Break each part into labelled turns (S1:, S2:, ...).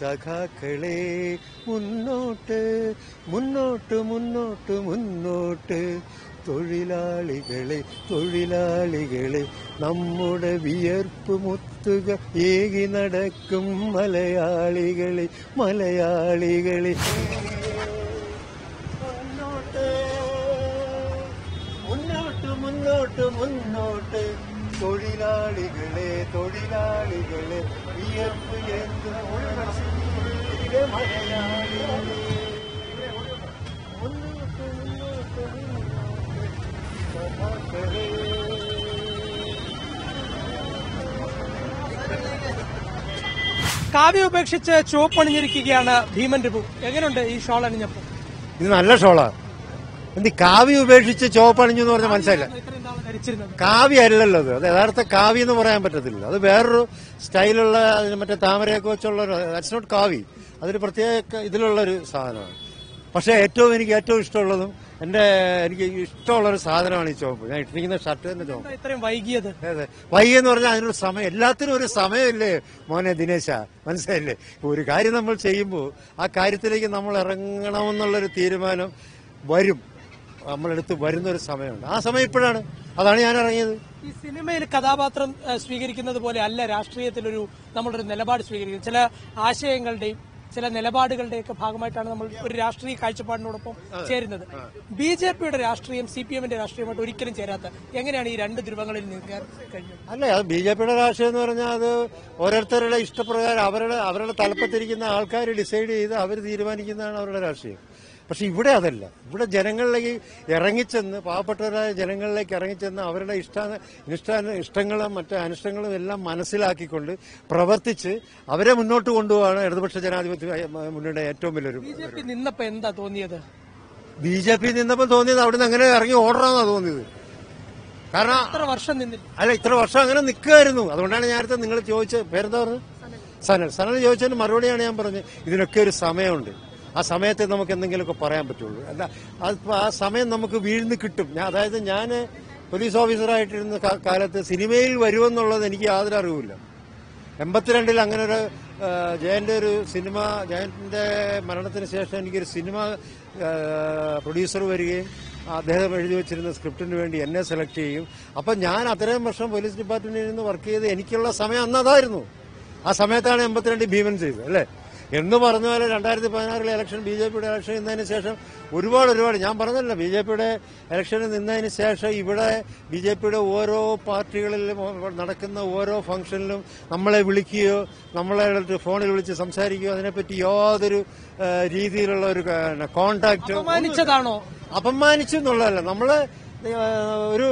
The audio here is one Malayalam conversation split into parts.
S1: സഖാക്കളെ മുന്നോട്ട് മുന്നോട്ട് മുന്നോട്ട് മുന്നോട്ട് തൊഴിലാളികളെ തൊഴിലാളികളെ നമ്മുടെ വിയർപ്പ് മുത്തുക ഏകി നടക്കും മലയാളികളെ മലയാളികളെ മുന്നോട്ട് മുന്നോട്ട് മുന്നോട്ട് മുന്നോട്ട് തൊഴിലാളികളെ തൊഴിലാളികളെ വിയർപ്പ് എന്ത് ഇതിലെ മലയാളികളെ മുന്നോട്ട് മുന്നോട്ട് മുന്നോട്ട് സഖാക്കളെ.
S2: കാവ്യ ഉപേക്ഷിച്ച് ചുവപ്പണിഞ്ഞിരിക്കുകയാണ് ഭീമൻ രഘു എങ്ങനെയുണ്ട് ഈ ഷോൾ അണിഞ്ഞപ്പോൾ
S1: ഇത് നല്ല ഷോളാ എന്ത് കാവ്യ ഉപേക്ഷിച്ച് ചോപ്പണിഞ്ഞു എന്ന് പറഞ്ഞ മനസ്സിലായില്ല
S2: ഇത്രയും നാൾ ധരിച്ചിരുന്നത്
S1: കാവ്യ അല്ലല്ലോ അത് അത് യഥാർത്ഥ കാവ്യ എന്ന് പറയാൻ പറ്റത്തില്ല അത് വേറൊരു സ്റ്റൈലുള്ള അതിന് മറ്റേ താമരയൊക്കെ വെച്ചുള്ള ഒരു ദാറ്റ്സ് നോട്ട് കാവി അതൊരു പ്രത്യേക ഇതിലുള്ള ഒരു സാധനമാണ് പക്ഷേ ഏറ്റവും എനിക്ക് ഏറ്റവും ഇഷ്ടമുള്ളതും എന്റെ എനിക്ക് ഇഷ്ടമുള്ള ഒരു സാധനമാണ് ഈ ചോപ്പ് ഞാൻ ഇട്ടിരിക്കുന്ന ഷർട്ട് തന്നെ ചോപ്പ്
S2: എന്താ ഇത്രയും വൈകിയത്
S1: അതെ വൈകി എന്ന് പറഞ്ഞാൽ അതിനൊരു സമയം എല്ലാത്തിനും ഒരു സമയമില്ലേ മോനെ ദിനേശ മനസ്സിലായില്ലേ ഇപ്പൊ ഒരു കാര്യം നമ്മൾ ചെയ്യുമ്പോൾ ആ കാര്യത്തിലേക്ക് നമ്മൾ ഇറങ്ങണമെന്നുള്ളൊരു തീരുമാനം വരും നമ്മളെടുത്ത് വരുന്ന ഒരു സമയമുണ്ട് ആ സമയം ഇപ്പോഴാണ് അതാണ് ഞാൻ ഇറങ്ങിയത്
S2: ഈ സിനിമയിൽ കഥാപാത്രം ഏഹ്, സ്വീകരിക്കുന്നത് പോലെ അല്ല രാഷ്ട്രീയത്തിലൊരു നമ്മളൊരു നിലപാട് സ്വീകരിക്കുന്നത് ചില ആശയങ്ങളുടെയും ചില നിലപാടുകളുടെയൊക്കെ ഭാഗമായിട്ടാണ് നമ്മൾ ഒരു രാഷ്ട്രീയ കാഴ്ചപ്പാടിനോടൊപ്പം ചേരുന്നത് ബി ജെ പിയുടെ രാഷ്ട്രീയം സി പി എമ്മിന്റെ രാഷ്ട്രീയമായിട്ട് ഒരിക്കലും ചേരാത്ത എങ്ങനെയാണ് ഈ രണ്ട് ധ്രുവങ്ങളിൽ നിൽക്കാൻ കഴിഞ്ഞത്
S1: അല്ല അത് ബി ജെ പിയുടെ രാഷ്ട്രീയം എന്ന് പറഞ്ഞാൽ അത് ഓരോരുത്തരുടെ ഇഷ്ടപ്രകാരം അവരുടെ അവരുടെ തലപ്പത്തിരിക്കുന്ന ആൾക്കാർ ഡിസൈഡ് ചെയ്ത് അവർ തീരുമാനിക്കുന്നതാണ് അവരുടെ രാഷ്ട്രീയം പക്ഷെ ഇവിടെ അതല്ല ഇവിടെ ജനങ്ങളിലേക്ക് ഇറങ്ങിച്ചെന്ന് പാവപ്പെട്ടവരായ ജനങ്ങളിലേക്ക് ഇറങ്ങിച്ചെന്ന് അവരുടെ ഇഷ്ട ഇഷ്ട ഇഷ്ടങ്ങളും മറ്റ് അനിഷ്ടങ്ങളും എല്ലാം മനസ്സിലാക്കിക്കൊണ്ട് പ്രവർത്തിച്ച് അവരെ മുന്നോട്ട് കൊണ്ടുപോവാണ് ഇടതുപക്ഷ ജനാധിപത്യ മുന്നണിയുടെ ഏറ്റവും വലിയൊരു
S2: ബി ജെ പി നിന്നപ്പോ എന്താ തോന്നിയത്
S1: ബി ജെ പി നിന്നപ്പോൾ തോന്നിയത് അവിടുന്ന് അങ്ങനെ ഇറങ്ങി ഓർഡറാന്നാ തോന്നിയത് കാരണം
S2: എത്ര വർഷം നിന്നില്ല
S1: അല്ല ഇത്ര വർഷം അങ്ങനെ നിൽക്കുമായിരുന്നു അതുകൊണ്ടാണ് നേരത്തെ നിങ്ങൾ ചോദിച്ച പേരെന്താ പറഞ്ഞത് സനൽ സനൽ ചോദിച്ചതിന് മറുപടിയാണ് ഞാൻ പറഞ്ഞത് ഇതിനൊക്കെ ഒരു സമയമുണ്ട് ആ സമയത്തെ നമുക്ക് എന്തെങ്കിലുമൊക്കെ പറയാൻ പറ്റുള്ളൂ അല്ല അത് ആ സമയം നമുക്ക് വീഴ്ന്ന് കിട്ടും ഞാൻ അതായത് ഞാൻ പോലീസ് ഓഫീസറായിട്ടിരുന്ന കാ- കാലത്ത് സിനിമയിൽ വരുമെന്നുള്ളത് എനിക്ക് യാതൊരു അറിവില്ല എൺപത്തിരണ്ടിൽ അങ്ങനെ ഒരു ആ, ജയന്റെ ഒരു സിനിമ ജയന്റെ മരണത്തിന് ശേഷം എനിക്കൊരു സിനിമ പ്രൊഡ്യൂസർ വരികയും അദ്ദേഹം എഴുതി വെച്ചിരുന്ന സ്ക്രിപ്റ്റിന് വേണ്ടി എന്നെ സെലക്ട് ചെയ്യും അപ്പം ഞാൻ അത്രയും വർഷം പോലീസ് ഡിപ്പാർട്ട്മെന്റിൽ നിന്ന് വർക്ക് ചെയ്ത് എനിക്കുള്ള സമയം അന്ന് അതായിരുന്നു ആ സമയത്താണ് എൺപത്തിരണ്ട് ഭീമൻ ചെയ്തത് അല്ലേ എന്ന് പറഞ്ഞ പോലെ രണ്ടായിരത്തി പതിനാറിലെ ഇലക്ഷൻ ബി ജെ പിയുടെ ഇലക്ഷൻ നിന്നതിന് ശേഷം ഒരുപാട് ഒരുപാട് ഞാൻ പറഞ്ഞല്ലോ ബി ജെ പിയുടെ ഇലക്ഷന് നിന്നതിന് ശേഷം ഇവിടെ ബി ജെ പിയുടെ ഓരോ പാർട്ടികളിലും നടക്കുന്ന ഓരോ ഫംഗ്ഷനിലും നമ്മളെ വിളിക്കുകയോ നമ്മളെ ഫോണിൽ വിളിച്ച് സംസാരിക്കുകയോ അതിനെപ്പറ്റി യാതൊരു ആ, രീതിയിലുള്ള ഒരു കോണ്ടാക്ട്
S2: അപമാനിച്ചതാണോ
S1: അപമാനിച്ചു എന്നുള്ളതല്ല നമ്മള് ആ, ഒരു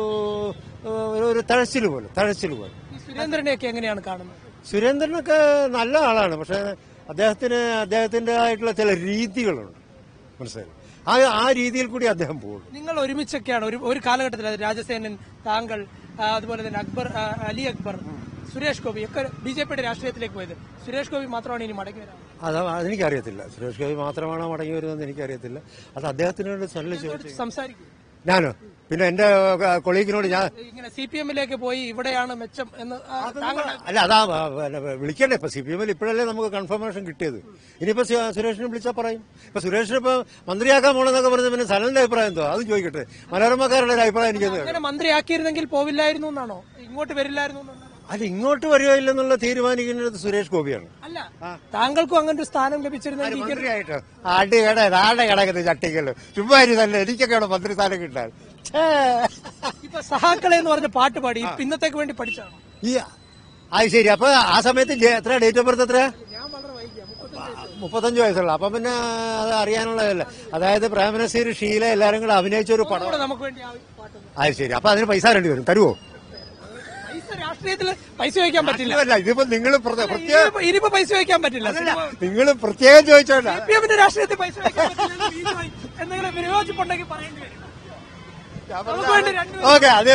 S1: ഒരു- ഒരു തഴച്ചിൽ പോലെ തഴച്ചിൽ പോലെ
S2: ഈ സുരേന്ദ്രനെയൊക്കെ എങ്ങനെയാണ് കാണുന്നത്
S1: സുരേന്ദ്രനൊക്കെ നല്ല ആളാണ് പക്ഷെ അദ്ദേഹത്തിന് അദ്ദേഹത്തിന്റെ ആയിട്ടുള്ള ചില രീതികളുണ്ട് മനസ്സിലായി ആ ആ രീതിയിൽ കൂടി അദ്ദേഹം പോകും
S2: നിങ്ങൾ ഒരുമിച്ചൊക്കെയാണ് ഒരു ഒരു കാലഘട്ടത്തിൽ അത് രാജസേനൻ താങ്കൾ ആ, അതുപോലെ തന്നെ അക്ബർ ആ, അലി അക്ബർ സുരേഷ് ഗോപി ഒക്കെ ബി ജെ പിയുടെ രാഷ്ട്രീയത്തിലേക്ക് പോയത് സുരേഷ് ഗോപി മാത്രമാണ് ഇനി മടങ്ങി വരാൻ
S1: അത് അതെനിക്കറിയത്തില്ല സുരേഷ് ഗോപി മാത്രമാണോ മടങ്ങി വരുന്നതെന്ന് എനിക്കറിയത്തില്ല അത് അദ്ദേഹത്തിനോട് നല്ല ചോദിച്ചു
S2: സംസാരിക്കും
S1: ഞാനോ പിന്നെ എന്റെ കൊളീഗിനോട് ഞാൻ
S2: ഇങ്ങനെ സി പി എമ്മിലേക്ക് പോയി ഇവിടെയാണ് മെച്ചം എന്ന് ആ, താങ്കൾ
S1: അല്ല അതാ ആ, പിന്നെ വിളിക്കണ്ടേ ഇപ്പൊ സി പി എമ്മിൽ ഇപ്പോഴല്ലേ നമുക്ക് കൺഫർമേഷൻ കിട്ടിയത് ഇനിയിപ്പോ സു- സുരേഷിനെ വിളിച്ചാൽ പറയും ഇപ്പൊ സുരേഷിനെ ഇപ്പൊ മന്ത്രിയാക്കാൻ പോണെന്നൊക്കെ പറഞ്ഞ പിന്നെ സനലിന്റെ അഭിപ്രായം എന്തോ അത് ചോദിക്കട്ടെ മനോരമക്കാരുടെ ഒരു അഭിപ്രായം എനിക്കത്
S2: അങ്ങനെ മന്ത്രിയാക്കിയിരുന്നെങ്കിൽ പോവില്ലായിരുന്നു എന്നാണോ ഇങ്ങോട്ട് വരില്ലായിരുന്നു എന്നാണോ
S1: അല്ല ഇങ്ങോട്ട് വരിക ഇല്ലെന്നുള്ള തീരുമാനിക്കുന്നത് സുരേഷ് ഗോപിയാണ്
S2: അല്ല താങ്കൾക്കും അങ്ങനെ ഒരു സ്ഥാനം ലഭിച്ചിരുന്നെങ്കിൽ ഇങ്ങനെ-
S1: മന്ത്രിയായിട്ടോ ആട്ടി കട ആടെ കിടക്കുന്ന ചട്ടിക്കല്ലോ ചുമ്മാ തന്നെ എനിക്കൊക്കെ അവിടെ മന്ത്രിസ്ഥാനം കിട്ടാൻ ഛേ.
S2: ഇപ്പൊ സഹാക്കളെ എന്ന് പറഞ്ഞ പാട്ട് പാടി ഇപ്പൊ ഇന്നത്തേക്ക് വേണ്ടി പഠിച്ചാണോ
S1: ഈ അത് ശരി അപ്പൊ ആ സമയത്ത് ജെ- എത്ര ഡേറ്റ് ഓഫ് ബർത്ത് എത്ര
S2: ഞാൻ വളരെ വൈകിയ
S1: മുപ്പത്തഞ്ച് വയസ്സുള്ള അപ്പൊ പിന്നെ അത് അറിയാനുള്ളതല്ല അതായത് പ്രേമനസീർ ഷീല എല്ലാരും കൂടെ അഭിനയിച്ച ഒരു പടം
S2: നമുക്ക് വേണ്ടി ആ പാട്ട്
S1: അത് ശരി അപ്പൊ അതിന് പൈസ വേണ്ടി വരും തരുവോ
S2: പൈസ രാഷ്ട്രീയത്തിൽ പൈസ വയ്ക്കാൻ പറ്റില്ല
S1: അല്ല ഇതിപ്പോ നിങ്ങൾ പ്രത്യേക
S2: ഇനിയിപ്പോ- ഇനിയിപ്പോ പൈസ വയ്ക്കാൻ പറ്റില്ല
S1: നിങ്ങൾ പ്രത്യേകം ചോദിച്ചോണ്ട
S2: സി പി എമ്മിന്റെ രാഷ്ട്രീയത്തിൽ പൈസ വയ്ക്കാൻ പറ്റില്ല എന്ന് ബി.ജെ.പി. എന്തെങ്കിലും വിരോധിപ്പുണ്ടെങ്കിൽ പറയേണ്ടി വരും നമുക്ക് വേണ്ടി രണ്ടുപേരും
S1: ഓക്കെ അത്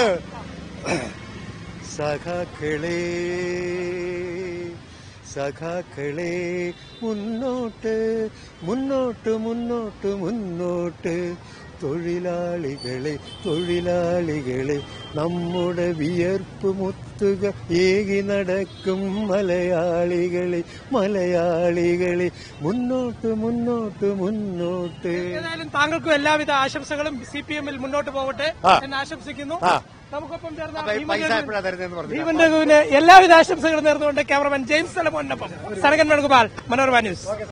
S1: സഖാക്കളെ സഖാക്കളെ മുന്നോട്ട് മുന്നോട്ട് മുന്നോട്ട് മുന്നോട്ട് തൊഴിലാളികളെ തൊഴിലാളികളെ നമ്മുടെ വിയർപ്പ് മുത്തുക ഏകി നടക്കും മലയാളികളെ മലയാളികളെ മുന്നോട്ട് മുന്നോട്ട് മുന്നോട്ട്
S2: ഏതായാലും താങ്കൾക്കും എല്ലാവിധ ആശംസകളും സി പി എമ്മിൽ മുന്നോട്ട് പോകട്ടെ
S1: ആ.
S2: എന്ന് ആശംസിക്കുന്നു
S1: ആ.
S2: നമുക്കൊപ്പം ചേർന്ന
S1: അപ്പൊ ഈ
S2: ഭീമൻ
S1: പൈസ
S2: രഘു-
S1: എപ്പോഴാ തരുന്നതെന്ന് പറഞ്ഞു
S2: ഭീമൻ രഘുവിന് എല്ലാവിധ ആശംസകളും നേർന്നുകൊണ്ട് ക്യാമറമാൻ ജെയിംസ് സലമോനൊപ്പം സനകൻ വേണുഗോപാൽ മനോരമ ന്യൂസ്